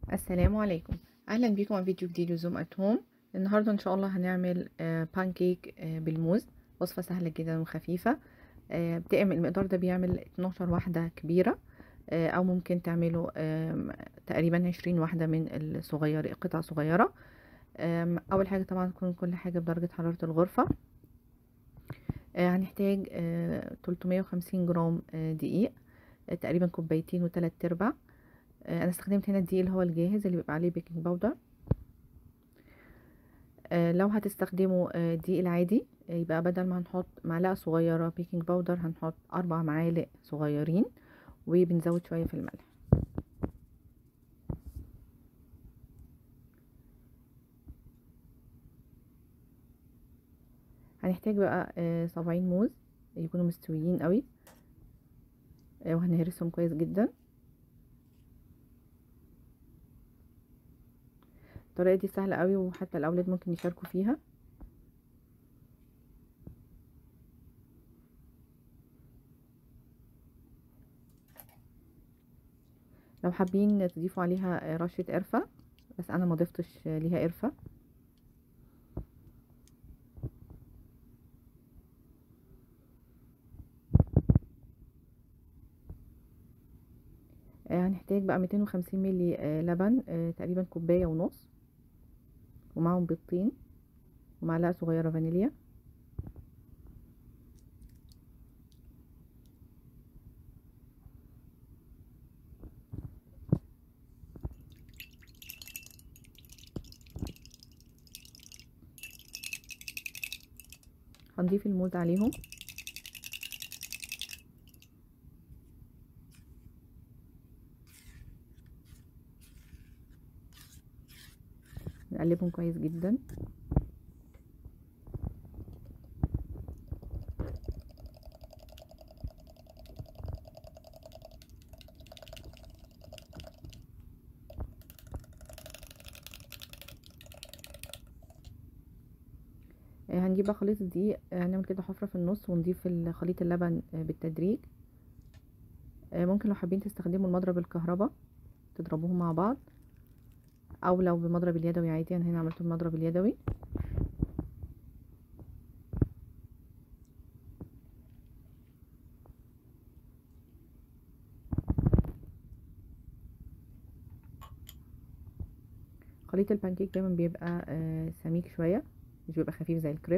السلام عليكم اهلا بيكم على فيديو جديد لزوم ات هوم النهارده ان شاء الله هنعمل بانكيك بالموز وصفه سهله جدا وخفيفه آه، بتعمل المقدار ده بيعمل 12 واحده كبيره آه، او ممكن تعملوا تقريبا 20 واحده من الصغيره قطع صغيره اول حاجه طبعا تكون كل حاجه بدرجه حراره الغرفه آه، هنحتاج 350 جرام دقيق تقريبا كوبايتين وثلاث ارباع انا استخدمت هنا الدقيق اللي هو الجاهز اللي بيبقى عليه بيكنج باودر لو هتستخدموا الدقيق العادي يبقى بدل ما هنحط معلقه صغيره بيكنج باودر هنحط اربع معالق صغيرين وبنزود شويه في الملح هنحتاج بقى صابعين موز يكونوا مستويين قوي وهنهرسهم كويس جدا الطريقه دي سهله قوي وحتى الاولاد ممكن يشاركوا فيها لو حابين تضيفوا عليها رشه قرفه بس انا ما ضفتش ليها قرفه هنحتاج بقى 250 ملي لبن تقريبا كوبايه ونص ومعهم بيضتين ومعلقه صغيره فانيليا هنضيف الموز عليهم نقلبهم كويس جدا هنجيب بقى خليط الدقيق هنعمل كده حفرة في النص ونضيف خليط اللبن بالتدريج ممكن لو حابين تستخدموا المضرب الكهرباء تضربوهم مع بعض او لو بالمضرب اليدوي عادي انا هنا عملته بالمضرب اليدوي خليط البانكيك دايما بيبقى آه سميك شويه مش بيبقى خفيف زي الكريب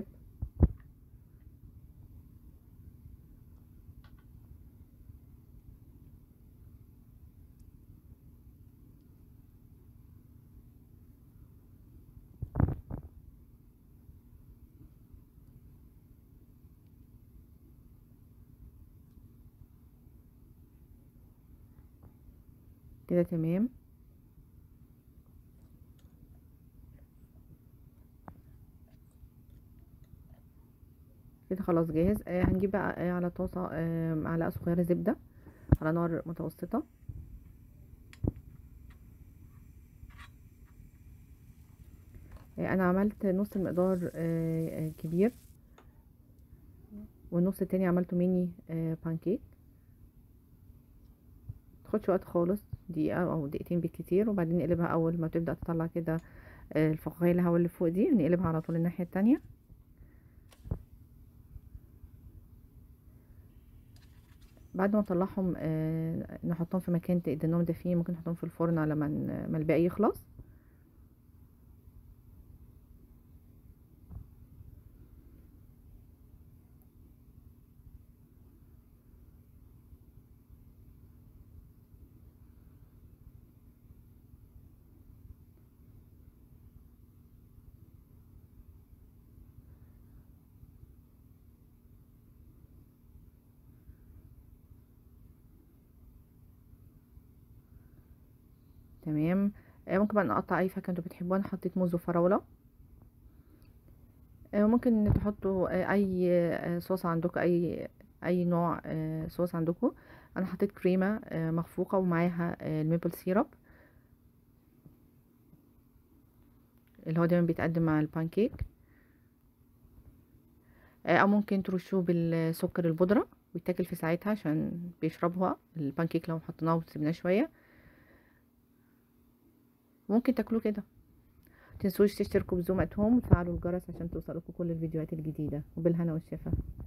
كده تمام كده خلاص جاهز آه هنجيب بقى آه على طاسة آه معلقة صغيرة زبدة على نار متوسطة آه انا عملت نص المقدار آه كبير والنص التاني عملته ميني آه بانكيك تاخدش وقت خالص دقيقة او دقيقتين بالكتير وبعدين نقلبها اول ما تبدأ تطلع كده الفقاقيع الهواء اللي فوق دي نقلبها على طول الناحية التانية بعد ما نطلعهم آه نحطهم في مكان تقدرنهم دافيين ممكن نحطهم في الفرن على ما الباقي يخلص تمام ممكن بقى نقطع اي فاكهه انتوا بتحبوها انا حطيت موز وفراوله ممكن تحطوا اي صوص عندكم اي اي نوع صوص عندكم انا حطيت كريمه مخفوقه ومعاها الميبل سيرب اللي هو دايما بيتقدم مع البانكيك او ممكن ترشوه بالسكر البودره ويتاكل في ساعتها عشان بيشربها البانكيك لو حطيناه وسيبناه شويه وممكن تاكلوه كده متنسوش تشتركوا بزوم ات هوم وتفعلوا الجرس عشان توصلكوا كل الفيديوهات الجديدة وبالهنا والشفا